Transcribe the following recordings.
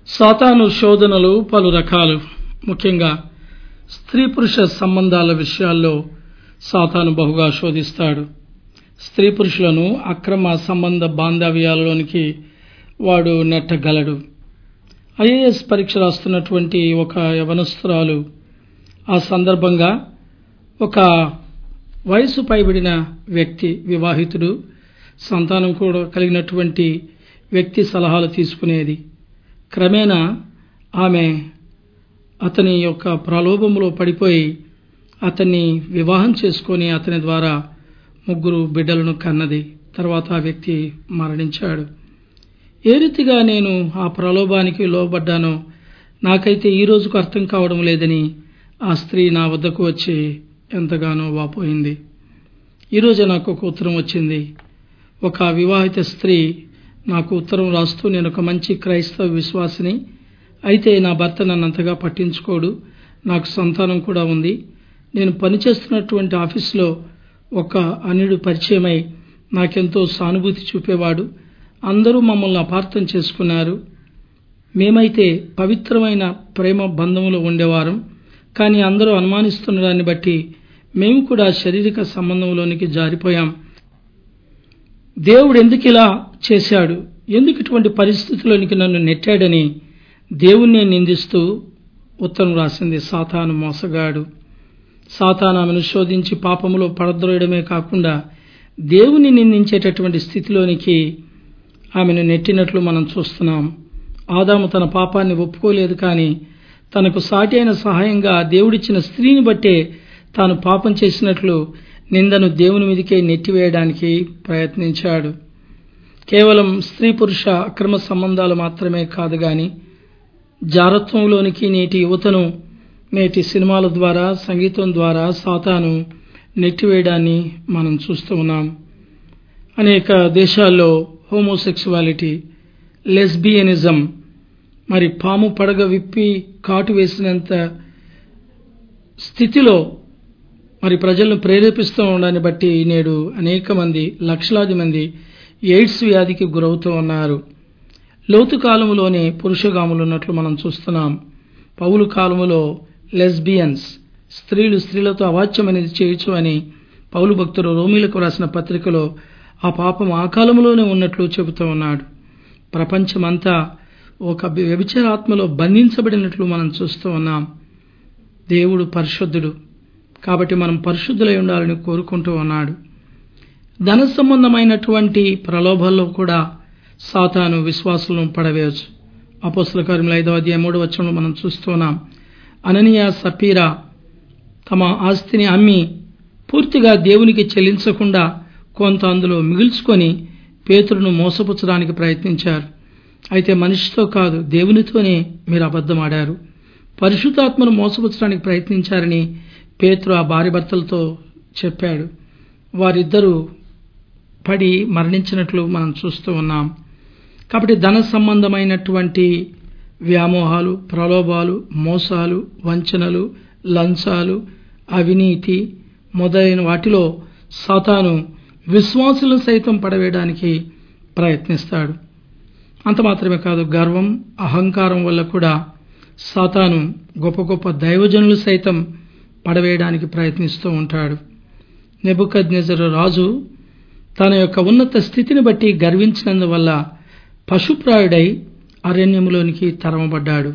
సాతాను శోధనలు పలు రకాలు ముఖ్యంగా స్త్రీ పురుష సంబంధాల విషయాల్లో సాతాను బహుగా శోధిస్తాడు స్త్రీ పురుషులను అక్రమ సంబంధ బాంధవ్యాలలోనికి వాడు నెట్టగలడు ఐఏఎస్ పరీక్ష రాస్తున్నటువంటి ఒక యవనస్తురాలు ఆ సందర్భంగా ఒక వయసు పైబడిన వ్యక్తి వివాహితుడు సంతానం కూడా కలిగినటువంటి వ్యక్తి సలహాలు తీసుకునేది క్రమేణా ఆమె అతని యొక్క ప్రలోభంలో పడిపోయి అతన్ని వివాహం చేసుకొని అతని ద్వారా ముగ్గురు బిడ్డలను కన్నది తర్వాత ఆ వ్యక్తి మరణించాడు ఏ రీతిగా నేను ఆ ప్రలోభానికి లోబడ్డానో నాకైతే ఈ రోజుకు అర్థం కావడం లేదని ఆ స్త్రీ నా వద్దకు వచ్చి ఎంతగానో వాపోయింది ఈరోజే నాకు ఒక ఉత్తరం వచ్చింది ఒక వివాహిత స్త్రీ నాకు ఉత్తరం రాస్తూ నేను ఒక మంచి క్రైస్తవ విశ్వాసిని అయితే నా భర్త నన్ను అంతగా పట్టించుకోడు నాకు సంతానం కూడా ఉంది నేను పనిచేస్తున్నటువంటి ఆఫీసులో ఒక అన్యుడు పరిచయమై నాకెంతో సానుభూతి చూపేవాడు అందరూ మమ్మల్ని అపార్థం చేసుకున్నారు మేమైతే పవిత్రమైన ప్రేమ బంధంలో ఉండేవారం కానీ అందరూ అనుమానిస్తున్న దాన్ని బట్టి మేము కూడా శారీరక సంబంధంలోనికి జారిపోయాం దేవుడు ఎందుకు ఇలా చేశాడు ఎందుకు ఇటువంటి పరిస్థితుల్లోనికి నన్ను నెట్టాడని దేవుణ్ణి నిందిస్తూ ఉత్తరం రాసింది సాతాను మోసగాడు సాతాను ఆమెను శోధించి పాపములో పడద్రోయడమే కాకుండా దేవుని నిందించేటటువంటి స్థితిలోనికి ఆమెను నెట్టినట్లు మనం చూస్తున్నాం ఆదాము తన పాపాన్ని ఒప్పుకోలేదు కానీ తనకు సాటి అయిన సహాయంగా దేవుడిచ్చిన స్త్రీని బట్టే తాను పాపం చేసినట్లు నిందను దేవుని మీదకే నెట్టివేయడానికి ప్రయత్నించాడు కేవలం స్త్రీ పురుష అక్రమ సంబంధాలు మాత్రమే కాదు గాని జారత్వంలోనికి నేటి యువతను నేటి సినిమాల ద్వారా సంగీతం ద్వారా సాతాను నెట్టివేయడాన్ని మనం చూస్తూ ఉన్నాం అనేక దేశాల్లో హోమోసెక్సువాలిటీ లెస్బియనిజం మరి పాము పడగ విప్పి కాటు వేసినంత స్థితిలో మరి ప్రజలను ప్రేరేపిస్తూ ఉండడాన్ని బట్టి నేడు అనేక మంది లక్షలాది మంది ఎయిడ్స్ వ్యాధికి గురవుతూ ఉన్నారు లోతు కాలములోనే పురుషగాములు ఉన్నట్లు మనం చూస్తున్నాం పౌలు కాలములో లెస్బియన్స్ స్త్రీలు స్త్రీలతో అవాచ్యం అనేది చేయొచ్చు అని పౌలు భక్తుడు రోమిలకు రాసిన పత్రికలో ఆ పాపం ఆ కాలంలోనే ఉన్నట్లు చెబుతూ ఉన్నాడు ప్రపంచమంతా ఒక వ్యభిచారాత్మలో బంధించబడినట్లు మనం చూస్తూ ఉన్నాం దేవుడు పరిశుద్ధుడు కాబట్టి మనం పరిశుద్ధులై ఉండాలని కోరుకుంటూ ఉన్నాడు ధన సంబంధమైనటువంటి ప్రలోభాల్లో కూడా సాతాను విశ్వాసులను పడవేయచ్చు అపోస్తుల కార్యములు ఐదవ అధ్యాయం మూడు వచ్చంలో మనం చూస్తున్నాం అననీయ సపీరా తమ ఆస్తిని అమ్మి పూర్తిగా దేవునికి చెల్లించకుండా కొంత అందులో మిగుల్చుకొని పేతురును మోసపుచ్చడానికి ప్రయత్నించారు అయితే మనిషితో కాదు దేవునితోనే మీరు అబద్ధమాడారు పరిశుద్ధాత్మను మోసపుచ్చడానికి ప్రయత్నించారని పేతురు ఆ భార్య భర్తలతో చెప్పాడు వారిద్దరూ పడి మరణించినట్లు మనం చూస్తూ ఉన్నాం కాబట్టి ధన సంబంధమైనటువంటి వ్యామోహాలు ప్రలోభాలు మోసాలు వంచనలు లంచాలు అవినీతి మొదలైన వాటిలో సాతాను విశ్వాసులను సైతం పడవేయడానికి ప్రయత్నిస్తాడు అంత మాత్రమే కాదు గర్వం అహంకారం వల్ల కూడా సాతాను గొప్ప గొప్ప దైవజనులు సైతం పడవేయడానికి ప్రయత్నిస్తూ ఉంటాడు నెబుకద్నెజరు రాజు తన యొక్క ఉన్నత స్థితిని బట్టి గర్వించినందువల్ల పశుప్రాయుడై అరణ్యములోనికి తరమబడ్డాడు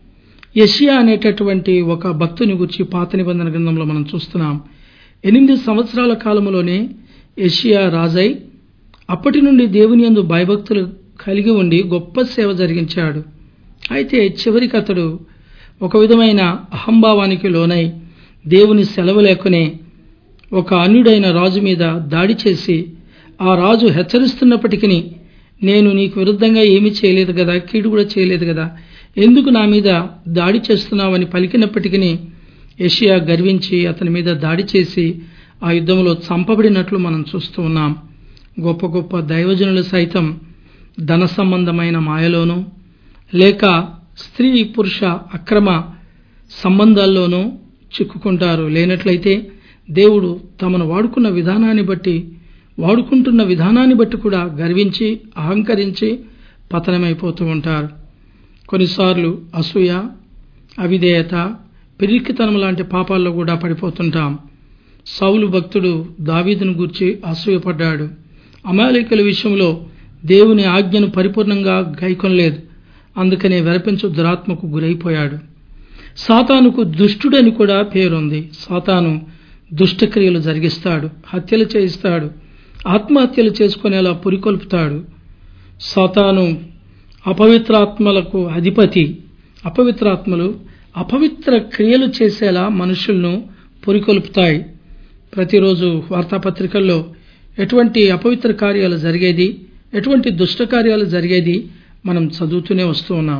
యషియా అనేటటువంటి ఒక భక్తుని గురించి పాత నిబంధన గ్రంథంలో మనం చూస్తున్నాం ఎనిమిది సంవత్సరాల కాలంలోనే యషియా రాజై అప్పటి నుండి దేవుని యందు భయభక్తులు కలిగి ఉండి గొప్ప సేవ జరిగించాడు అయితే చివరికి అతడు ఒక విధమైన అహంభావానికి లోనై దేవుని సెలవు లేకునే ఒక అన్యుడైన రాజు మీద దాడి చేసి ఆ రాజు హెచ్చరిస్తున్నప్పటికీ నేను నీకు విరుద్ధంగా ఏమీ చేయలేదు కదా కీడు కూడా చేయలేదు కదా ఎందుకు నా మీద దాడి చేస్తున్నావని పలికినప్పటికీ ఏషియా గర్వించి అతని మీద దాడి చేసి ఆ యుద్ధంలో చంపబడినట్లు మనం చూస్తూ ఉన్నాం గొప్ప గొప్ప దైవజనులు సైతం ధన సంబంధమైన మాయలోనూ లేక స్త్రీ పురుష అక్రమ సంబంధాల్లోనూ చిక్కుకుంటారు లేనట్లయితే దేవుడు తమను వాడుకున్న విధానాన్ని బట్టి వాడుకుంటున్న విధానాన్ని బట్టి కూడా గర్వించి అహంకరించి పతనమైపోతూ ఉంటారు కొన్నిసార్లు అసూయ అవిధేయత పిరికితనం లాంటి పాపాల్లో కూడా పడిపోతుంటాం సౌలు భక్తుడు దావీదును గూర్చి అసూయపడ్డాడు అమాలికల విషయంలో దేవుని ఆజ్ఞను పరిపూర్ణంగా గైకొనలేదు అందుకనే వెరపించు దురాత్మకు గురైపోయాడు సాతానుకు దుష్టుడని కూడా పేరుంది సాతాను దుష్టక్రియలు జరిగిస్తాడు హత్యలు చేయిస్తాడు ఆత్మహత్యలు చేసుకునేలా పురికొల్పుతాడు సాతాను అపవిత్రాత్మలకు అధిపతి అపవిత్రాత్మలు అపవిత్ర క్రియలు చేసేలా మనుషులను పురికొల్పుతాయి ప్రతిరోజు వార్తాపత్రికల్లో ఎటువంటి అపవిత్ర కార్యాలు జరిగేది ఎటువంటి దుష్ట కార్యాలు జరిగేది మనం చదువుతూనే వస్తూ ఉన్నాం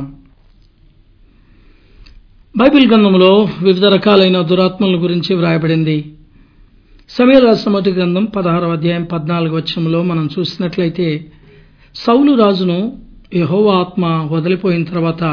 బైబిల్ గ్రంథంలో వివిధ రకాలైన దురాత్మల గురించి వ్రాయబడింది సమయ రాసిన మొదటి గ్రంథం పదహారవ అధ్యాయం పద్నాలుగు వచ్చంలో మనం చూసినట్లయితే సౌలు రాజును యహోవ ఆత్మ వదిలిపోయిన తర్వాత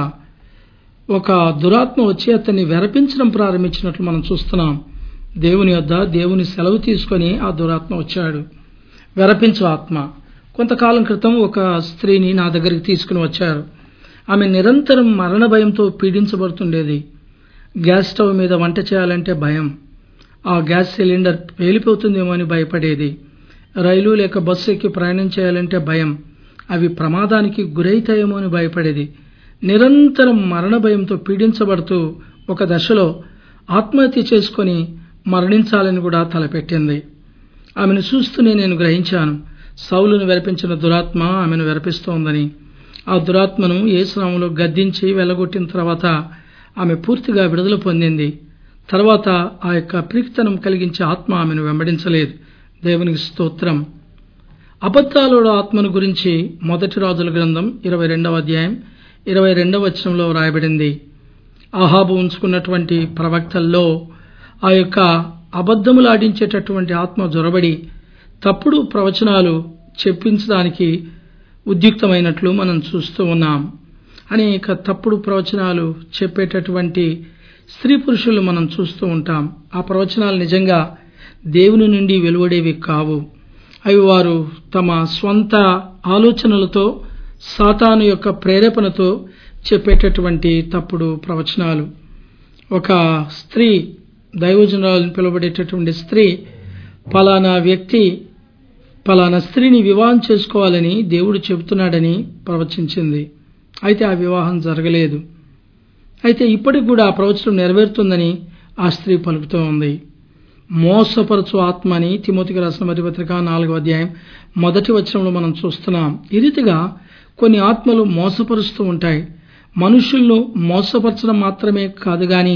ఒక దురాత్మ వచ్చి అతన్ని వెరపించడం ప్రారంభించినట్లు మనం చూస్తున్నాం దేవుని వద్ద దేవుని సెలవు తీసుకొని ఆ దురాత్మ వచ్చాడు వెరపించు ఆత్మ కొంతకాలం క్రితం ఒక స్త్రీని నా దగ్గరికి తీసుకుని వచ్చారు ఆమె నిరంతరం మరణ భయంతో పీడించబడుతుండేది గ్యాస్ స్టవ్ మీద వంట చేయాలంటే భయం ఆ గ్యాస్ సిలిండర్ పేలిపోతుందేమో అని భయపడేది రైలు లేక బస్సు ఎక్కి ప్రయాణం చేయాలంటే భయం అవి ప్రమాదానికి గురైతాయేమో అని భయపడేది నిరంతరం మరణ భయంతో పీడించబడుతూ ఒక దశలో ఆత్మహత్య చేసుకొని మరణించాలని కూడా తలపెట్టింది ఆమెను చూస్తూనే నేను గ్రహించాను సౌలును వెరపించిన దురాత్మ ఆమెను వెరపిస్తోందని ఆ దురాత్మను ఏసునామంలో గద్దించి వెళ్లగొట్టిన తర్వాత ఆమె పూర్తిగా విడుదల పొందింది తర్వాత ఆ యొక్క పిరికితనం కలిగించే ఆత్మ ఆమెను వెంబడించలేదు దేవునికి స్తోత్రం అబద్ధాలుడ ఆత్మను గురించి మొదటి రాజుల గ్రంథం ఇరవై రెండవ అధ్యాయం ఇరవై రెండవ వచనంలో రాయబడింది ఆహాబు ఉంచుకున్నటువంటి ప్రవక్తల్లో ఆ యొక్క అబద్ధములాడించేటటువంటి ఆత్మ జొరబడి తప్పుడు ప్రవచనాలు చెప్పించడానికి ఉద్యుక్తమైనట్లు మనం చూస్తూ ఉన్నాం అనేక తప్పుడు ప్రవచనాలు చెప్పేటటువంటి స్త్రీ పురుషులు మనం చూస్తూ ఉంటాం ఆ ప్రవచనాలు నిజంగా దేవుని నుండి వెలువడేవి కావు అవి వారు తమ స్వంత ఆలోచనలతో సాతాను యొక్క ప్రేరేపణతో చెప్పేటటువంటి తప్పుడు ప్రవచనాలు ఒక స్త్రీ దైవజనాలను పిలువబడేటటువంటి స్త్రీ పలానా వ్యక్తి పలానా స్త్రీని వివాహం చేసుకోవాలని దేవుడు చెబుతున్నాడని ప్రవచించింది అయితే ఆ వివాహం జరగలేదు అయితే ఇప్పటికి కూడా ఆ ప్రవచనం నెరవేరుతుందని ఆ స్త్రీ పలుకుతూ ఉంది మోసపరచు ఆత్మ అని తిమోతికి రాసిన మొదటి పత్రిక నాలుగవ అధ్యాయం మొదటి వచనంలో మనం చూస్తున్నాం ఈ రీతిగా కొన్ని ఆత్మలు మోసపరుస్తూ ఉంటాయి మనుషులను మోసపరచడం మాత్రమే కాదు గాని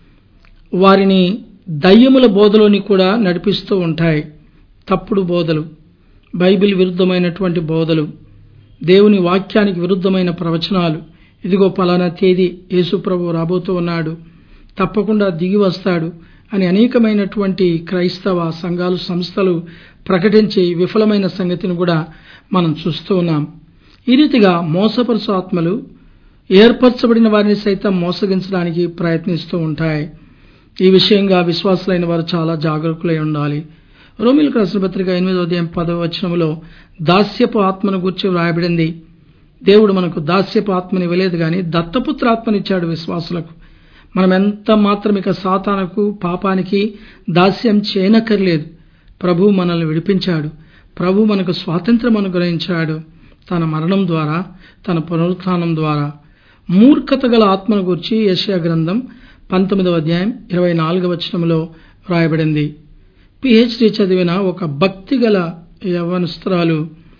వారిని దయ్యముల బోధలోని కూడా నడిపిస్తూ ఉంటాయి తప్పుడు బోధలు బైబిల్ విరుద్ధమైనటువంటి బోధలు దేవుని వాక్యానికి విరుద్ధమైన ప్రవచనాలు ఇదిగో పలానా తేదీ యేసుప్రభు రాబోతూ ఉన్నాడు తప్పకుండా దిగి వస్తాడు అని అనేకమైనటువంటి క్రైస్తవ సంఘాలు సంస్థలు ప్రకటించి విఫలమైన సంగతిని కూడా మనం చూస్తూ ఉన్నాం ఈ రీతిగా మోసపరుచు ఆత్మలు ఏర్పరచబడిన వారిని సైతం మోసగించడానికి ప్రయత్నిస్తూ ఉంటాయి ఈ విషయంగా విశ్వాసులైన వారు చాలా జాగరూకులై ఉండాలి రోమిలకు రాసిన పత్రిక ఎనిమిదో అధ్యాయం పదవ వచనంలో దాస్యపు ఆత్మను గుర్చి వ్రాయబడింది దేవుడు మనకు దాస్యపు ఆత్మని ఇవ్వలేదు గాని దత్తపుత్ర ఆత్మనిచ్చాడు విశ్వాసులకు మనం ఎంత మాత్రం ఇక సాతానకు పాపానికి దాస్యం చేయనక్కర్లేదు ప్రభు మనల్ని విడిపించాడు ప్రభు మనకు స్వాతంత్రం అనుగ్రహించాడు తన మరణం ద్వారా తన పునరుత్థానం ద్వారా మూర్ఖత గల ఆత్మను గురించి యశయ గ్రంథం పంతొమ్మిదవ అధ్యాయం ఇరవై నాలుగవ వచనంలో వ్రాయబడింది పిహెచ్డి చదివిన ఒక భక్తి గల యవనస్త్రాలు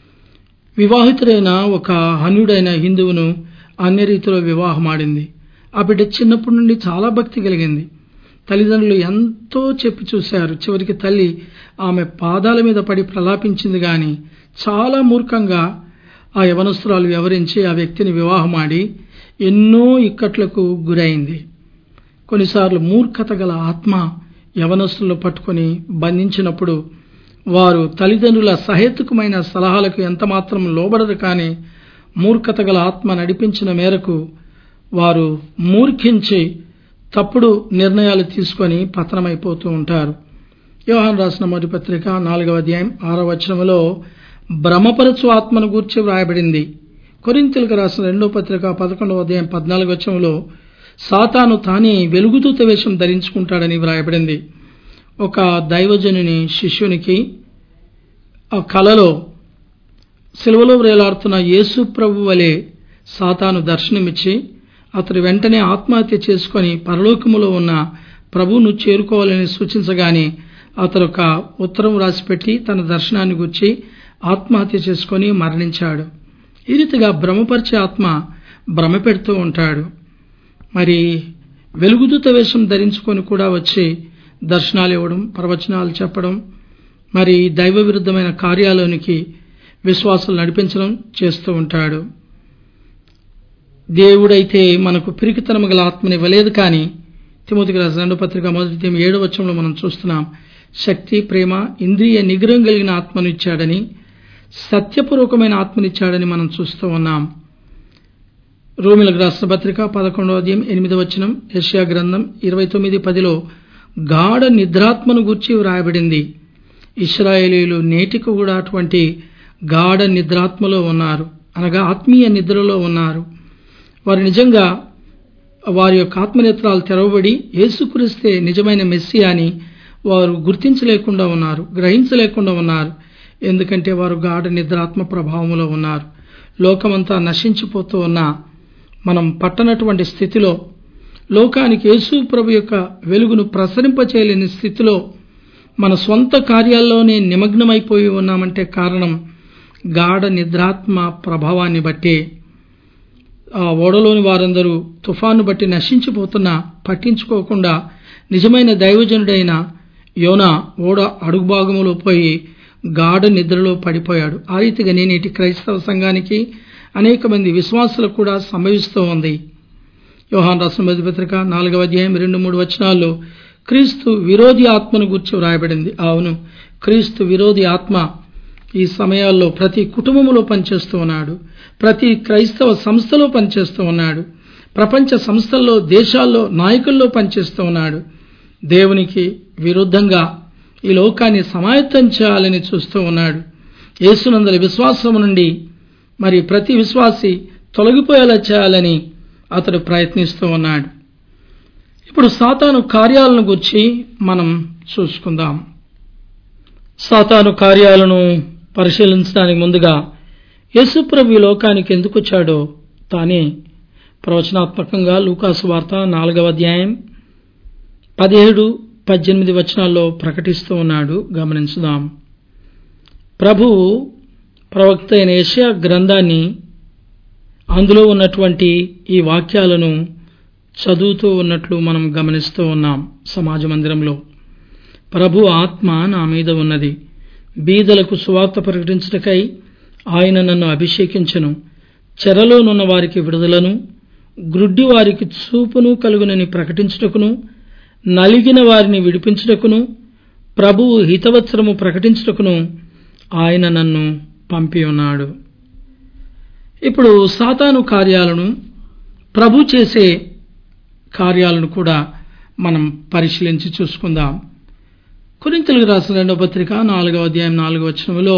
వివాహితుడైన ఒక హనుడైన హిందువును అన్య రీతిలో వివాహమాడింది ఆ బిడ్డ చిన్నప్పటి నుండి చాలా భక్తి కలిగింది తల్లిదండ్రులు ఎంతో చెప్పి చూశారు చివరికి తల్లి ఆమె పాదాల మీద పడి ప్రలాపించింది గాని చాలా మూర్ఖంగా ఆ యవనస్తురాలు వివరించి ఆ వ్యక్తిని వివాహమాడి ఎన్నో ఇక్కట్లకు గురైంది కొన్నిసార్లు మూర్ఖత గల ఆత్మ యవనస్తులను పట్టుకొని బంధించినప్పుడు వారు తల్లిదండ్రుల సహేతుకమైన సలహాలకు ఎంతమాత్రం లోబడరు కానీ మూర్ఖత గల ఆత్మ నడిపించిన మేరకు వారు మూర్ఖించి తప్పుడు నిర్ణయాలు తీసుకొని పతనమైపోతూ ఉంటారు యోహాన్ రాసిన మొదటి పత్రిక నాలుగవ అధ్యాయం ఆరవ వచనంలో భ్రమపరచు ఆత్మను గూర్చి వ్రాయబడింది కొరింతలకు రాసిన రెండో పత్రిక పదకొండవ అధ్యాయం పద్నాలుగు వచ్చంలో సాతాను తానే వెలుగుదూత వేషం ధరించుకుంటాడని వ్రాయబడింది ఒక దైవజనుని శిష్యునికి ఆ కలలో సిలువలో వేలాడుతున్న యేసు ప్రభు వలె సాతాను దర్శనమిచ్చి అతడు వెంటనే ఆత్మహత్య చేసుకొని పరలోకములో ఉన్న ప్రభువును చేరుకోవాలని సూచించగానే అతడు ఒక ఉత్తరం రాసిపెట్టి తన దర్శనాన్ని గుర్చి ఆత్మహత్య చేసుకొని మరణించాడు ఈ రీతిగా భ్రమపరిచే ఆత్మ భ్రమ పెడుతూ ఉంటాడు మరి వెలుగుదూత వేషం ధరించుకొని కూడా వచ్చి దర్శనాలు ఇవ్వడం ప్రవచనాలు చెప్పడం మరి దైవ విరుద్ధమైన కార్యాలోనికి విశ్వాసాలు నడిపించడం చేస్తూ ఉంటాడు దేవుడైతే మనకు పిరికితనము గల ఆత్మని ఇవ్వలేదు కానీ తిమోతికి రాసిన రెండో పత్రిక మొదటి ఏడో వచ్చంలో మనం చూస్తున్నాం శక్తి ప్రేమ ఇంద్రియ నిగ్రహం కలిగిన ఆత్మను ఇచ్చాడని సత్యపూర్వకమైన ఆత్మనిచ్చాడని మనం చూస్తూ ఉన్నాం రోమిలకు రాసిన పత్రిక పదకొండవ అధ్యాయం ఎనిమిదవ వచనం యష్యా గ్రంథం ఇరవై తొమ్మిది పదిలో గాఢ నిద్రాత్మను గూర్చి వ్రాయబడింది ఇస్రాయేలీలు నేటికి కూడా అటువంటి గాఢ నిద్రాత్మలో ఉన్నారు అనగా ఆత్మీయ నిద్రలో ఉన్నారు వారు నిజంగా వారి యొక్క ఆత్మనేత్రాలు తెరవబడి యేసుక్రీస్తే నిజమైన మెస్సి అని వారు గుర్తించలేకుండా ఉన్నారు గ్రహించలేకుండా ఉన్నారు ఎందుకంటే వారు గాఢ నిద్రాత్మ ప్రభావంలో ఉన్నారు లోకమంతా నశించిపోతూ ఉన్న మనం పట్టనటువంటి స్థితిలో లోకానికి యేసు ప్రభు యొక్క వెలుగును ప్రసరింపచేయలేని స్థితిలో మన సొంత కార్యాల్లోనే నిమగ్నమైపోయి ఉన్నామంటే కారణం గాఢ నిద్రాత్మ ప్రభావాన్ని బట్టి ఆ ఓడలోని వారందరూ తుఫాను బట్టి నశించిపోతున్నా పట్టించుకోకుండా నిజమైన దైవజనుడైన యోన ఓడ అడుగు భాగంలో పోయి గాఢ నిద్రలో పడిపోయాడు ఆ రీతిగా నేనేటి క్రైస్తవ సంఘానికి అనేక మంది విశ్వాసులకు కూడా సంభవిస్తూ ఉంది యోహాన్ రాష్ట్ర పత్రిక నాలుగవ అధ్యాయం రెండు మూడు వచనాల్లో క్రీస్తు విరోధి ఆత్మను గుర్చి వ్రాయబడింది అవును క్రీస్తు విరోధి ఆత్మ ఈ సమయాల్లో ప్రతి కుటుంబంలో పనిచేస్తూ ఉన్నాడు ప్రతి క్రైస్తవ సంస్థలో పనిచేస్తూ ఉన్నాడు ప్రపంచ సంస్థల్లో దేశాల్లో నాయకుల్లో పనిచేస్తూ ఉన్నాడు దేవునికి విరుద్ధంగా ఈ లోకాన్ని సమాయత్తం చేయాలని చూస్తూ ఉన్నాడు యేసునందరి విశ్వాసం నుండి మరి ప్రతి విశ్వాసి తొలగిపోయేలా చేయాలని అతడు ప్రయత్నిస్తూ ఉన్నాడు ఇప్పుడు సాతాను కార్యాలను గురించి మనం చూసుకుందాం సాతాను కార్యాలను పరిశీలించడానికి ముందుగా యేసుప్రభు ఈ లోకానికి ఎందుకు వచ్చాడో తానే ప్రవచనాత్మకంగా లూకాసు వార్త నాలుగవ అధ్యాయం పదిహేడు పద్దెనిమిది వచనాల్లో ప్రకటిస్తూ ఉన్నాడు గమనించుదాం ప్రభువు ప్రవక్త అయిన ఏషియా గ్రంథాన్ని అందులో ఉన్నటువంటి ఈ వాక్యాలను చదువుతూ ఉన్నట్లు మనం గమనిస్తూ ఉన్నాం సమాజ మందిరంలో ప్రభు ఆత్మ నా మీద ఉన్నది బీదలకు సువార్త ప్రకటించటకై ఆయన నన్ను అభిషేకించను చెరలోనున్న వారికి విడుదలను గ్రుడ్డి వారికి చూపును కలుగునని ప్రకటించుటకును నలిగిన వారిని విడిపించుటకును ప్రభువు హితవత్సరము ప్రకటించుటకును ఆయన నన్ను పంపి ఉన్నాడు ఇప్పుడు సాతాను కార్యాలను ప్రభు చేసే కార్యాలను కూడా మనం పరిశీలించి చూసుకుందాం కొరింతలకు రాసిన రెండవ పత్రిక నాలుగవ అధ్యాయం నాలుగవ వచనంలో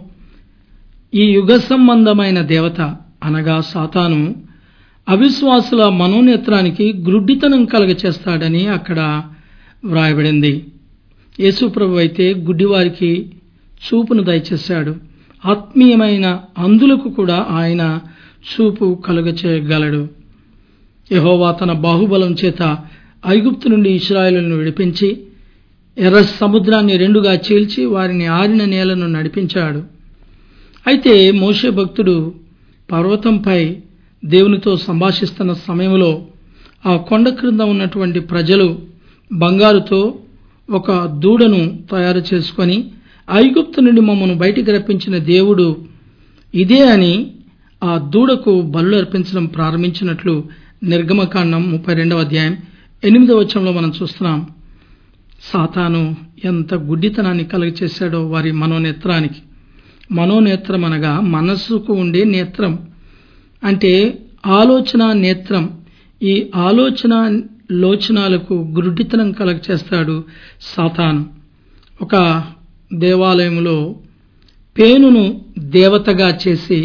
ఈ యుగ సంబంధమైన దేవత అనగా సాతాను అవిశ్వాసుల మనోనేత్రానికి గ్రుడ్డితనం కలగచేస్తాడని అక్కడ వ్రాయబడింది యేసుప్రభు అయితే గుడ్డివారికి చూపును దయచేశాడు ఆత్మీయమైన అందులకు కూడా ఆయన చూపు కలుగచేయగలడు యహోవా తన బాహుబలం చేత ఐగుప్తు నుండి ఇస్రాయలను విడిపించి ఎర్ర సముద్రాన్ని రెండుగా చీల్చి వారిని ఆరిన నేలను నడిపించాడు అయితే మోషే భక్తుడు పర్వతంపై దేవునితో సంభాషిస్తున్న సమయంలో ఆ కొండ క్రింద ఉన్నటువంటి ప్రజలు బంగారుతో ఒక దూడను తయారు చేసుకొని ఐగుప్తు నుండి మమ్మను బయటికి రప్పించిన దేవుడు ఇదే అని ఆ దూడకు బలు అర్పించడం ప్రారంభించినట్లు నిర్గమకాండం ముప్పై రెండవ అధ్యాయం ఎనిమిదవ వచనంలో మనం చూస్తున్నాం సాతాను ఎంత గుడ్డితనాన్ని కలుగచేశాడో వారి మనోనేత్రానికి మనోనేత్రం అనగా మనస్సుకు ఉండే నేత్రం అంటే ఆలోచన నేత్రం ఈ ఆలోచన లోచనాలకు గురుడితనం కలగచేస్తాడు సాతాను ఒక దేవాలయంలో పేనును దేవతగా చేసి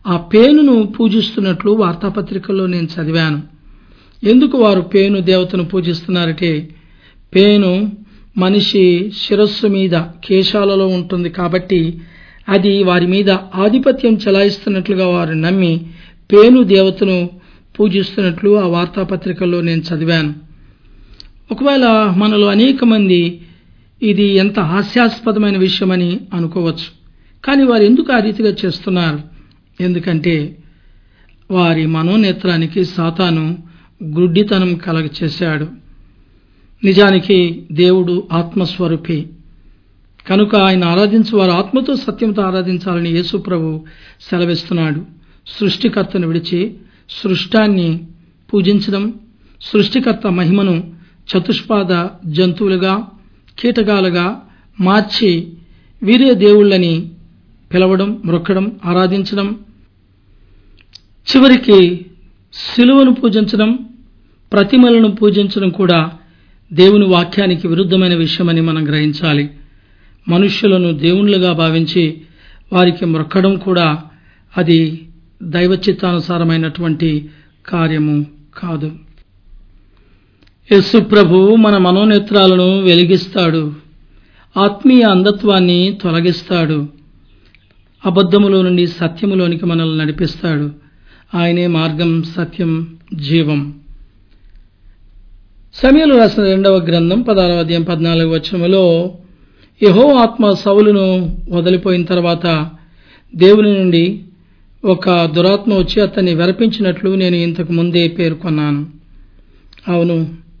ఆ పేనును పూజిస్తున్నట్లు వార్తాపత్రికల్లో నేను చదివాను ఎందుకు వారు పేను దేవతను పూజిస్తున్నారంటే పేను మనిషి శిరస్సు మీద కేశాలలో ఉంటుంది కాబట్టి అది వారి మీద ఆధిపత్యం చెలాయిస్తున్నట్లుగా వారు నమ్మి పేను దేవతను పూజిస్తున్నట్లు ఆ వార్తాపత్రికల్లో నేను చదివాను ఒకవేళ మనలో అనేక మంది ఇది ఎంత హాస్యాస్పదమైన విషయమని అనుకోవచ్చు కానీ వారు ఎందుకు ఆ రీతిగా చేస్తున్నారు ఎందుకంటే వారి మనోనేత్రానికి సాతాను గుడ్డితనం కలగ చేశాడు నిజానికి దేవుడు ఆత్మస్వరూపి కనుక ఆయన ఆరాధించు వారు ఆత్మతో సత్యంతో ఆరాధించాలని యేసు ప్రభు సెలవిస్తున్నాడు సృష్టికర్తను విడిచి సృష్టాన్ని పూజించడం సృష్టికర్త మహిమను చతుష్పాద జంతువులుగా కీటకాలుగా మార్చి వీరే దేవుళ్ళని పిలవడం మొక్కడం ఆరాధించడం చివరికి శిలువను పూజించడం ప్రతిమలను పూజించడం కూడా దేవుని వాక్యానికి విరుద్ధమైన విషయమని మనం గ్రహించాలి మనుష్యులను దేవుళ్ళుగా భావించి వారికి మొక్కడం కూడా అది దైవచిత్తానుసారమైనటువంటి కార్యము కాదు యస్సు ప్రభు మన మనోనేత్రాలను వెలిగిస్తాడు ఆత్మీయ అంధత్వాన్ని తొలగిస్తాడు అబద్ధములో నుండి సత్యములోనికి మనల్ని నడిపిస్తాడు ఆయనే మార్గం సత్యం జీవం సమయలు రాసిన రెండవ గ్రంథం పదహారవ అధ్యాయం పద్నాలుగు వచనములో యహో ఆత్మ సౌలును వదిలిపోయిన తర్వాత దేవుని నుండి ఒక దురాత్మ వచ్చి అతన్ని వెరపించినట్లు నేను ఇంతకు ముందే పేర్కొన్నాను అవును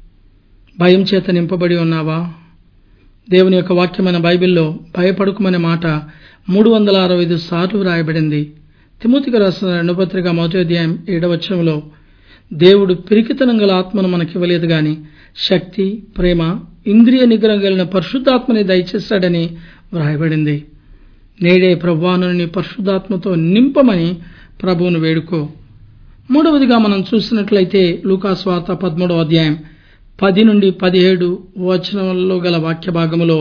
భయం చేత నింపబడి ఉన్నావా దేవుని యొక్క వాక్యమైన బైబిల్లో భయపడుకుమనే మాట మూడు వందల అరవై ఐదు సార్లు వ్రాయబడింది తిమోతికి రాసిన రెండో పత్రిక మొదటి అధ్యాయం ఏడవచనంలో దేవుడు పిరికితనం గల ఆత్మను మనకివ్వలేదు గాని శక్తి ప్రేమ ఇంద్రియ నిగ్రహం కలిగిన పరిశుద్ధాత్మని దయచేస్తాడని వ్రాయబడింది నేడే ప్రభువాను నీ పరిశుద్ధాత్మతో నింపమని ప్రభువును వేడుకో మూడవదిగా మనం చూసినట్లయితే లూకాస్వాత పదమూడవ అధ్యాయం పది నుండి పదిహేడు వచనంలో గల వాక్య భాగములో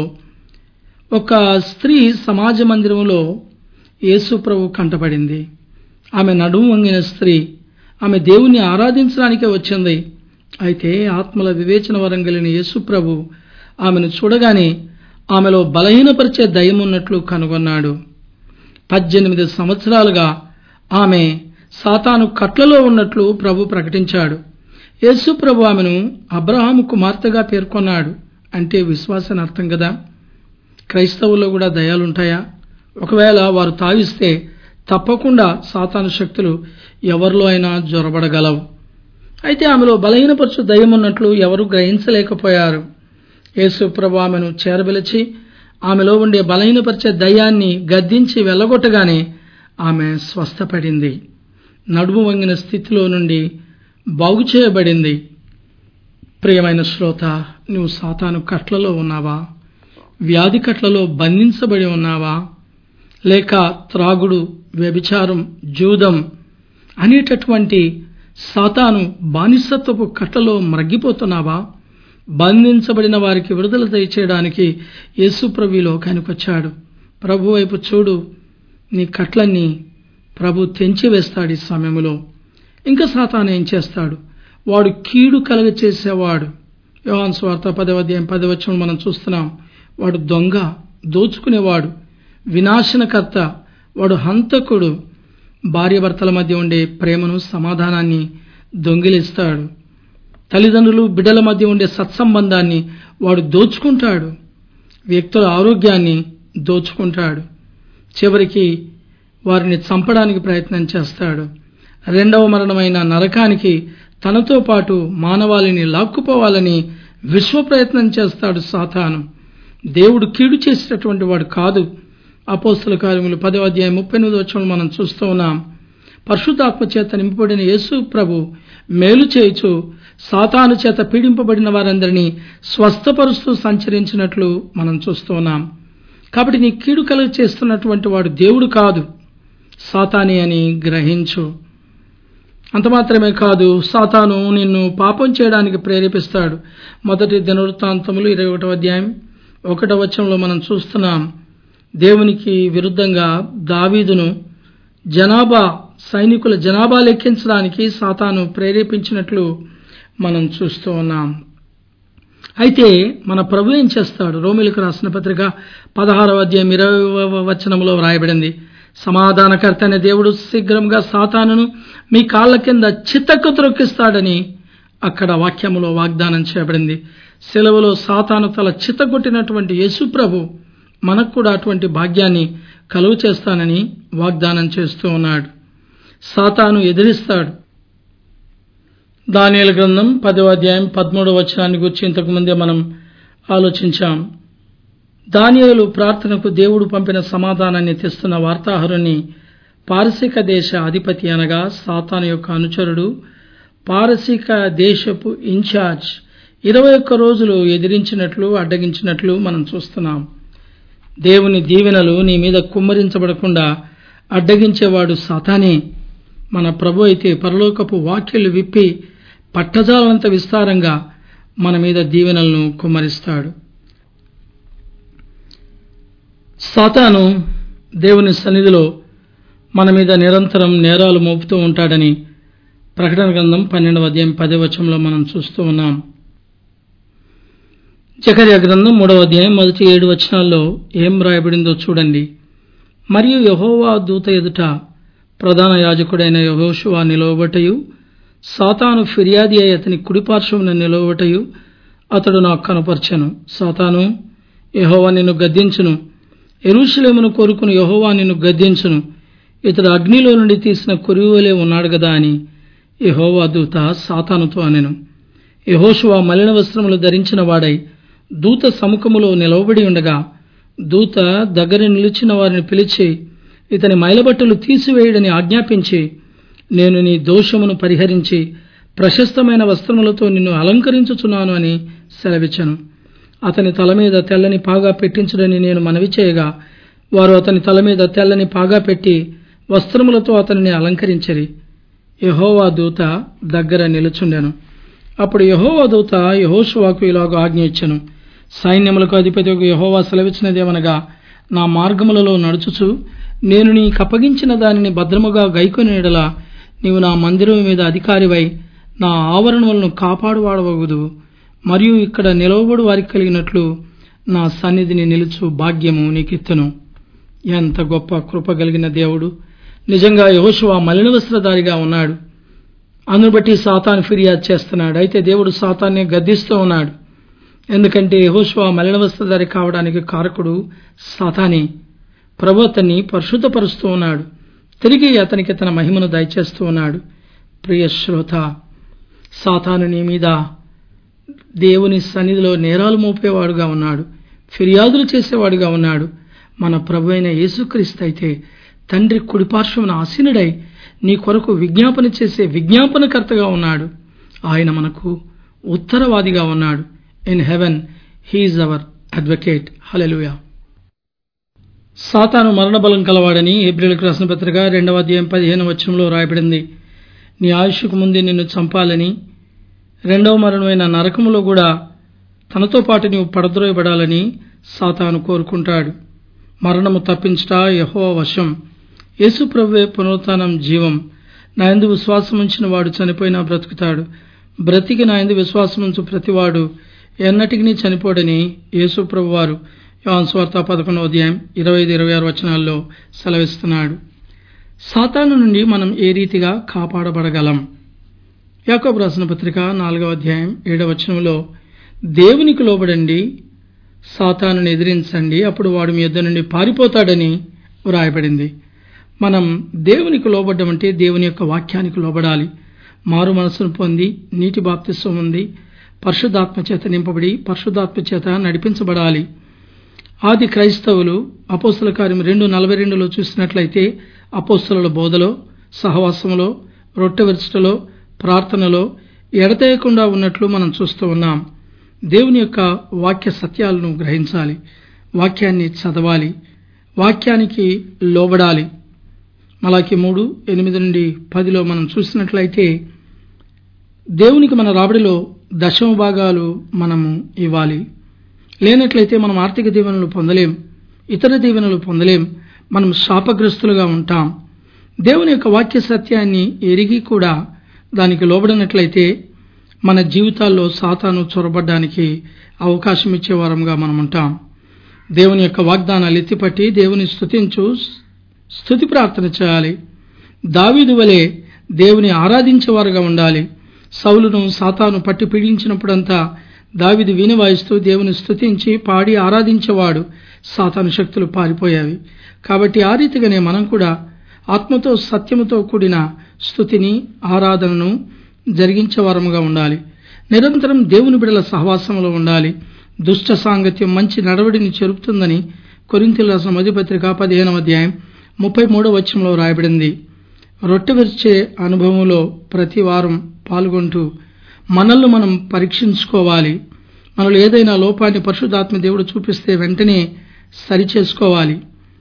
ఒక స్త్రీ సమాజ మందిరంలో యేసు ప్రభు కంటపడింది ఆమె నడుము వంగిన స్త్రీ ఆమె దేవుని ఆరాధించడానికే వచ్చింది అయితే ఆత్మల వివేచన వరం కలిగిన యేసు ప్రభు ఆమెను చూడగానే ఆమెలో బలహీనపరిచే దయం ఉన్నట్లు కనుగొన్నాడు పద్దెనిమిది సంవత్సరాలుగా ఆమె సాతాను కట్లలో ఉన్నట్లు ప్రభు ప్రకటించాడు యేసు ప్రభు ఆమెను అబ్రహాము కుమార్తెగా పేర్కొన్నాడు అంటే విశ్వాసన అర్థం కదా క్రైస్తవుల్లో కూడా దయాలుంటాయా ఒకవేళ వారు తావిస్తే తప్పకుండా సాతాను శక్తులు ఎవరిలో అయినా జ్వరబడగలవు అయితే ఆమెలో బలహీనపరచు దయ్యం ఉన్నట్లు ఎవరు గ్రహించలేకపోయారు యేసు ప్రభు ఆమెను చేరబిలిచి ఆమెలో ఉండే బలహీనపరిచే దయ్యాన్ని గద్దించి వెళ్ళగొట్టగానే ఆమె స్వస్థపడింది నడుము వంగిన స్థితిలో నుండి బాగు చేయబడింది ప్రియమైన శ్రోత నువ్వు సాతాను కట్లలో ఉన్నావా వ్యాధి కట్లలో బంధించబడి ఉన్నావా లేక త్రాగుడు వ్యభిచారం జూదం అనేటటువంటి సాతాను బానిసత్వపు కట్లలో మ్రగ్గిపోతున్నావా బంధించబడిన వారికి విడుదల దయచేయడానికి యేసు ప్రభు ఈ లోకానికి వచ్చాడు ప్రభు వైపు చూడు నీ కట్లన్నీ ప్రభు తెంచివేస్తాడు ఈ సమయంలో ఇంకా సాతాను ఏం చేస్తాడు వాడు కీడు కలగ చేసేవాడు యోహాన్ స్వార్థ పదవ అధ్యాయం పదవచనం మనం చూస్తున్నాం వాడు దొంగ దోచుకునేవాడు వినాశనకర్త వాడు హంతకుడు భార్యాభర్తల మధ్య ఉండే ప్రేమను సమాధానాన్ని దొంగిలిస్తాడు తల్లిదండ్రులు బిడ్డల మధ్య ఉండే సత్సంబంధాన్ని వాడు దోచుకుంటాడు వ్యక్తుల ఆరోగ్యాన్ని దోచుకుంటాడు చివరికి వారిని చంపడానికి ప్రయత్నం చేస్తాడు రెండవ మరణమైన నరకానికి తనతో పాటు మానవాళిని లాక్కుపోవాలని విశ్వ ప్రయత్నం చేస్తాడు సాతాను దేవుడు కీడు చేసేటటువంటి వాడు కాదు అపోస్తుల కార్యములు పదవ అధ్యాయం ముప్పై ఎనిమిది వచ్చిన మనం చూస్తూ ఉన్నాం పరిశుద్ధాత్మ చేత నింపబడిన యేసు ప్రభు మేలు చేయుచు సాతాను చేత పీడింపబడిన వారందరినీ స్వస్థపరుస్తూ సంచరించినట్లు మనం చూస్తూ ఉన్నాం కాబట్టి నీ కీడు కలుగ చేస్తున్నటువంటి వాడు దేవుడు కాదు సాతాని అని గ్రహించు అంత మాత్రమే కాదు సాతాను నిన్ను పాపం చేయడానికి ప్రేరేపిస్తాడు మొదటి దినవృత్తాంతములు ఇరవై ఒకటో అధ్యాయం ఒకటో వచనంలో మనం చూస్తున్నాం దేవునికి విరుద్ధంగా దావీదును జనాభా సైనికుల జనాభా లెక్కించడానికి సాతాను ప్రేరేపించినట్లు మనం చూస్తూ ఉన్నాం అయితే మన ప్రభు ఏం చేస్తాడు రోమిలకు రాసిన పత్రిక పదహారవ అధ్యాయం ఇరవై వచనంలో వ్రాయబడింది సమాధానకర్త అనే దేవుడు శీఘ్రంగా సాతానును మీ కాళ్ళ కింద చిత్తకు త్రొక్కిస్తాడని అక్కడ వాక్యములో వాగ్దానం చేయబడింది సెలవులో సాతాను తల చిత్తగొట్టినటువంటి యేసు ప్రభు మనకు కూడా అటువంటి భాగ్యాన్ని కలుగు చేస్తానని వాగ్దానం చేస్తూ ఉన్నాడు సాతాను ఎదిరిస్తాడు దానియల గ్రంథం పదవ అధ్యాయం పదమూడవ వచనాన్ని గురించి ఇంతకు ముందే మనం ఆలోచించాం దానియలు ప్రార్థనకు దేవుడు పంపిన సమాధానాన్ని తెస్తున్న వార్తాహరుని పారసిక దేశ అధిపతి అనగా సాతాను యొక్క అనుచరుడు పారసిక దేశపు ఇన్ఛార్జ్ ఇరవై ఒక్క రోజులు ఎదిరించినట్లు అడ్డగించినట్లు మనం చూస్తున్నాం దేవుని దీవెనలు నీ మీద కుమ్మరించబడకుండా అడ్డగించేవాడు సాతానే మన ప్రభు అయితే పరలోకపు వాక్యలు విప్పి పట్టజాలంత విస్తారంగా మన మీద దీవెనలను కుమ్మరిస్తాడు సాతాను దేవుని సన్నిధిలో మన మీద నిరంతరం నేరాలు మోపుతూ ఉంటాడని ప్రకటన గ్రంథం పన్నెండవ అధ్యాయం పదవచంలో మనం చూస్తూ ఉన్నాం జకర్య గ్రంథం మూడవ అధ్యాయం మొదటి ఏడు వచనాల్లో ఏం రాయబడిందో చూడండి మరియు యహోవా దూత ఎదుట ప్రధాన యాజకుడైన యహోషువా నిలవబటయు సాతాను ఫిర్యాది అయి అతని కుడిపార్శ్వమున నిలవబటయు అతడు నాకు కనపరచను సాతాను యహోవా నిన్ను గద్దించును ఎరుషులేమును కోరుకుని యహోవా నిన్ను గద్దించును ఇతడు అగ్నిలో నుండి తీసిన కొరివలే ఉన్నాడు గదా అని యహోవా దూత సాతానుతో అనెను యహోషువా మలిన వస్త్రములు ధరించిన వాడై దూత సముఖములో నిలవబడి ఉండగా దూత దగ్గర నిలిచిన వారిని పిలిచి ఇతని మైలబట్టలు తీసివేయడని ఆజ్ఞాపించి నేను నీ దోషమును పరిహరించి ప్రశస్తమైన వస్త్రములతో నిన్ను అలంకరించుచున్నాను అని సెలవిచ్చను అతని తల మీద తెల్లని పాగా పెట్టించుడని నేను మనవి చేయగా వారు అతని తల మీద తెల్లని పాగా పెట్టి వస్త్రములతో అతనిని అలంకరించరి యహోవా దూత దగ్గర నిలుచుండెను అప్పుడు యహోవా దూత యహోషువాకు ఇలాగ ఆజ్ఞ ఇచ్చను సైన్యములకు అధిపతి యహోవా సెలవిచ్చినదేమనగా నా మార్గములలో నడుచుచు నేను నీకు అప్పగించిన దానిని భద్రముగా గైకొని ఎడలా నీవు నా మందిరం మీద అధికారివై నా ఆవరణములను కాపాడువాడవగుదు మరియు ఇక్కడ నిలవబడు వారికి కలిగినట్లు నా సన్నిధిని నిలుచు భాగ్యము నీకిత్తను ఎంత గొప్ప కృప కలిగిన దేవుడు నిజంగా యహోషువా మలిన వస్త్రధారిగా ఉన్నాడు అందును బట్టి సాతాను ఫిర్యాదు చేస్తున్నాడు అయితే దేవుడు సాతాన్ని గద్దిస్తూ ఉన్నాడు ఎందుకంటే యహోషువా మలిన వస్త్రధారి కావడానికి కారకుడు సాతానే ప్రభు అతన్ని పరిశుద్ధపరుస్తూ ఉన్నాడు తిరిగి అతనికి తన మహిమను దయచేస్తూ ఉన్నాడు ప్రియ శ్రోత సాతాను నీ మీద దేవుని సన్నిధిలో నేరాలు మోపేవాడుగా ఉన్నాడు ఫిర్యాదులు చేసేవాడుగా ఉన్నాడు మన ప్రభు అయిన యేసుక్రీస్తు అయితే తండ్రి కుడిపార్శ్వమున ఆసీనుడై నీ కొరకు విజ్ఞాపన చేసే విజ్ఞాపనకర్తగా ఉన్నాడు ఆయన మనకు ఉత్తరవాదిగా ఉన్నాడు in heaven he is our advocate hallelujah సాతాను మరణబలం కలవాడని ఏప్రిల్కి రాసిన పత్రిక రెండవ అధ్యాయం పదిహేను వచ్చంలో రాయబడింది నీ ఆయుష్కు ముందే నిన్ను చంపాలని రెండవ మరణమైన నరకములో కూడా తనతో పాటు నీవు పడద్రోయబడాలని సాతాను కోరుకుంటాడు మరణము తప్పించట యహో వశం యేసు ప్రభువే పునరుత్నం జీవం నా ఎందు విశ్వాసం ఉంచిన వాడు చనిపోయినా బ్రతుకుతాడు బ్రతికి నా ఎందు విశ్వాసం ఉంచు ప్రతివాడు ఎన్నటికి చనిపోడని యేసు ప్రభు వారు యోన్ స్వార్త పదకొండవ అధ్యాయం ఇరవై ఐదు ఇరవై ఆరు వచనాల్లో సెలవిస్తున్నాడు సాతాను నుండి మనం ఏ రీతిగా కాపాడబడగలం యాకోబు రాసిన పత్రిక నాలుగవ అధ్యాయం ఏడవ వచనంలో దేవునికి లోబడండి సాతానుని ఎదిరించండి అప్పుడు వాడు మీ యొద్ద నుండి పారిపోతాడని వ్రాయబడింది మనం దేవునికి లోబడ్డం అంటే దేవుని యొక్క వాక్యానికి లోబడాలి మారు మనసును పొంది నీటి బాప్తిస్వం ఉంది పరిశుద్ధాత్మ చేత నింపబడి పరిశుద్ధాత్మ చేత నడిపించబడాలి ఆది క్రైస్తవులు అపోస్తుల కార్యం రెండు నలభై రెండులో చూసినట్లయితే అపోస్తుల బోధలో సహవాసంలో రొట్టె విరచటలో ప్రార్థనలో ఎడతేయకుండా ఉన్నట్లు మనం చూస్తూ ఉన్నాం దేవుని యొక్క వాక్య సత్యాలను గ్రహించాలి వాక్యాన్ని చదవాలి వాక్యానికి లోబడాలి మలాకి మూడు ఎనిమిది నుండి పదిలో మనం చూసినట్లయితే దేవునికి మన రాబడిలో దశమ భాగాలు మనము ఇవ్వాలి లేనట్లయితే మనం ఆర్థిక దీవెనలు పొందలేం ఇతర దీవెనలు పొందలేం మనం శాపగ్రస్తులుగా ఉంటాం దేవుని యొక్క వాక్య సత్యాన్ని ఎరిగి కూడా దానికి లోబడినట్లయితే మన జీవితాల్లో సాతాను చొరబడ్డానికి అవకాశం ఇచ్చే వారంగా మనం ఉంటాం దేవుని యొక్క వాగ్దానాలు ఎత్తిపట్టి దేవుని స్తుతించు స్తుతి ప్రార్థన చేయాలి దావీదు వలె దేవుని ఆరాధించేవారుగా ఉండాలి సౌలును సాతాను పట్టి పీడించినప్పుడంతా దావిది వీణ వాయిస్తూ దేవుని స్తుతించి పాడి ఆరాధించేవాడు సాతాను శక్తులు పారిపోయావి కాబట్టి ఆ రీతిగానే మనం కూడా ఆత్మతో సత్యముతో కూడిన స్థుతిని ఆరాధనను జరిగించే వారముగా ఉండాలి నిరంతరం దేవుని బిడల సహవాసంలో ఉండాలి దుష్ట సాంగత్యం మంచి నడవడిని చెరుపుతుందని కొరింతలు రాసిన మధ్యపత్రిక పదిహేనవ అధ్యాయం ముప్పై మూడవ వచ్చంలో రాయబడింది రొట్టె విరిచే అనుభవంలో ప్రతి వారం పాల్గొంటూ మనల్ని మనం పరీక్షించుకోవాలి మనలో ఏదైనా లోపాన్ని పరిశుద్ధాత్మ దేవుడు చూపిస్తే వెంటనే సరిచేసుకోవాలి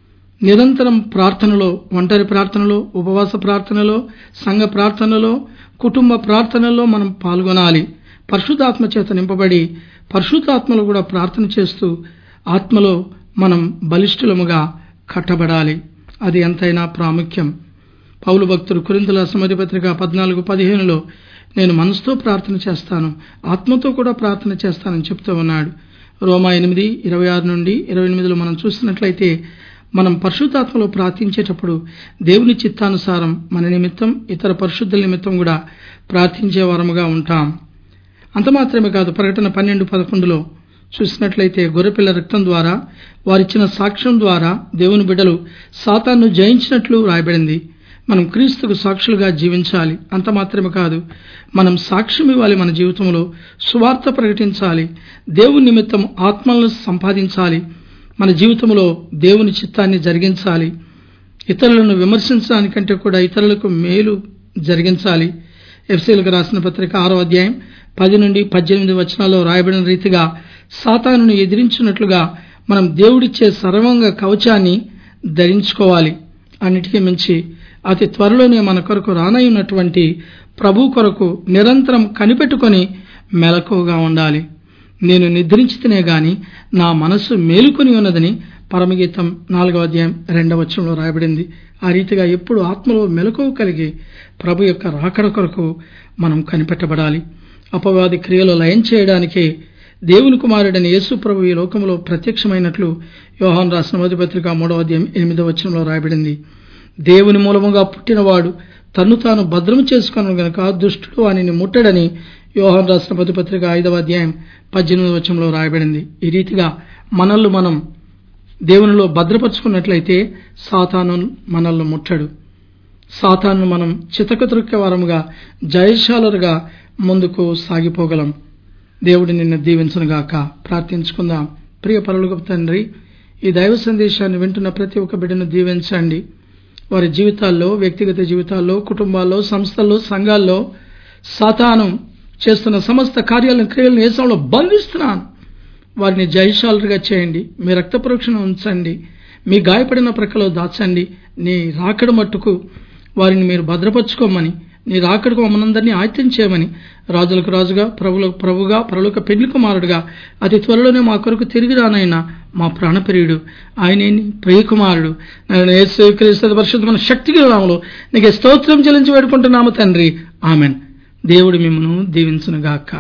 నిరంతరం ప్రార్థనలో ఒంటరి ప్రార్థనలో ఉపవాస ప్రార్థనలో సంఘ ప్రార్థనలో కుటుంబ ప్రార్థనలో మనం పాల్గొనాలి పరిశుద్ధాత్మ చేత నింపబడి పరిశుద్ధాత్మలో కూడా ప్రార్థన చేస్తూ ఆత్మలో మనం బలిష్ఠులముగా కట్టబడాలి అది ఎంతైనా ప్రాముఖ్యం పౌలు భక్తుడు కురింతల సమధి పత్రిక పద్నాలుగు పదిహేనులో నేను మనసుతో ప్రార్థన చేస్తాను ఆత్మతో కూడా ప్రార్థన చేస్తానని చెప్తూ ఉన్నాడు రోమా ఎనిమిది ఇరవై ఆరు నుండి ఇరవై ఎనిమిదిలో మనం చూసినట్లయితే మనం పరిశుద్ధాత్మలో ప్రార్థించేటప్పుడు దేవుని చిత్తానుసారం మన నిమిత్తం ఇతర పరిశుద్ధుల నిమిత్తం కూడా ప్రార్థించే వారముగా ఉంటాం అంత మాత్రమే కాదు ప్రకటన పన్నెండు పదకొండులో చూసినట్లయితే గొర్రెపిల్ల రక్తం ద్వారా వారిచ్చిన సాక్ష్యం ద్వారా దేవుని బిడ్డలు సాతాన్ను జయించినట్లు రాయబడింది మనం క్రీస్తుకు సాక్షులుగా జీవించాలి అంత మాత్రమే కాదు మనం సాక్ష్యం ఇవ్వాలి మన జీవితంలో సువార్త ప్రకటించాలి దేవుని నిమిత్తం ఆత్మలను సంపాదించాలి మన జీవితంలో దేవుని చిత్తాన్ని జరిగించాలి ఇతరులను విమర్శించడానికంటే కూడా ఇతరులకు మేలు జరిగించాలి ఎఫ్సీలకు రాసిన పత్రిక ఆరో అధ్యాయం పది నుండి పద్దెనిమిది వచనాల్లో రాయబడిన రీతిగా సాతానును ఎదిరించినట్లుగా మనం దేవుడిచ్చే సర్వంగ కవచాన్ని ధరించుకోవాలి అన్నిటికీ మించి అతి త్వరలోనే మన కొరకు రానయ్యున్నటువంటి ప్రభు కొరకు నిరంతరం కనిపెట్టుకొని మెలకువగా ఉండాలి నేను నిద్రించితేనే గాని నా మనస్సు మేలుకొని ఉన్నదని పరమగీతం నాలుగవ అధ్యాయం రెండవ వచనంలో రాయబడింది ఆ రీతిగా ఎప్పుడు ఆత్మలో మెలకువ కలిగి ప్రభు యొక్క రాకడ కొరకు మనం కనిపెట్టబడాలి అపవాది క్రియలు లయం చేయడానికే దేవుని కుమారుడైన యేసు ప్రభు ఈ లోకంలో ప్రత్యక్షమైనట్లు యోహాన్ రాసిన మొదటి పత్రిక మూడవ అధ్యాయం ఎనిమిదవ వచనంలో రాయబడింది దేవుని మూలముగా పుట్టినవాడు తన్ను తాను భద్రం చేసుకున్న గనక దుష్టుడు వానిని ముట్టడని యోహాన్ రాసిన మొదటి పత్రిక ఐదవ అధ్యాయం పద్దెనిమిదవ వచనంలో రాయబడింది ఈ రీతిగా మనల్ని మనం దేవునిలో భద్రపరుచుకున్నట్లయితే సాతాను మనల్ని ముట్టడు సాతాను మనం చితకతురక్కే వారముగా జయశాలుగా ముందుకు సాగిపోగలం దేవుడు నిన్ను దీవించనుగాక ప్రార్థించుకుందాం ప్రియ పరులకు తండ్రి ఈ దైవ సందేశాన్ని వింటున్న ప్రతి ఒక్క బిడ్డను దీవించండి వారి జీవితాల్లో వ్యక్తిగత జీవితాల్లో కుటుంబాల్లో సంస్థల్లో సంఘాల్లో సాతాను చేస్తున్న సమస్త కార్యాలను క్రియలను ఏసంలో బంధిస్తున్నాను వారిని జయశాలుగా చేయండి మీ రక్త పరీక్షను ఉంచండి మీ గాయపడిన ప్రక్కలో దాచండి నీ రాకడ మట్టుకు వారిని మీరు భద్రపరచుకోమని నీ రాకడకు మమ్మల్ని ఆయుత్యం చేయమని రాజులకు రాజుగా ప్రభులకు ప్రభుగా పరులకు పెళ్లి కుమారుడుగా అతి త్వరలోనే మా కొరకు తిరిగి రానైనా మా ప్రాణప్రియుడు ఆయనే ప్రియకుమారుడు నేను యేసు క్రీస్తు పరిశుద్ధమైన శక్తి నామలో నీకు స్తోత్రం చెల్లించి వేడుకుంటున్నాము తండ్రి ఆమెన్ దేవుడు మిమ్మను దీవించునుగాక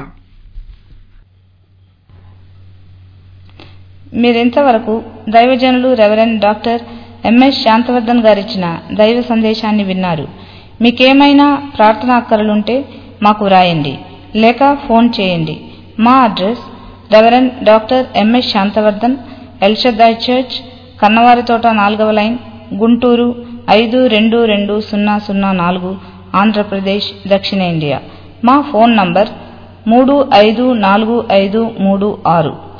మీరింతవరకు దైవజనులు రెవరెండ్ డాక్టర్ ఎంఎస్ శాంతవర్ధన్ గారిచ్చిన దైవ సందేశాన్ని విన్నారు మీకేమైనా ప్రార్థనా అక్కరలుంటే మాకు వ్రాయండి లేక ఫోన్ చేయండి మా address reverend doctor MS Santhavardhan El Shaddai church Kannavari Thota నాలుగవ లైన్ గుంటూరు ఐదు రెండు రెండు సున్నా సున్నా నాలుగు ఆంధ్రప్రదేశ్ దక్షిణ ఇండియా మా ఫోన్ నంబర్ మూడు ఐదు నాలుగు ఐదు మూడు ఆరు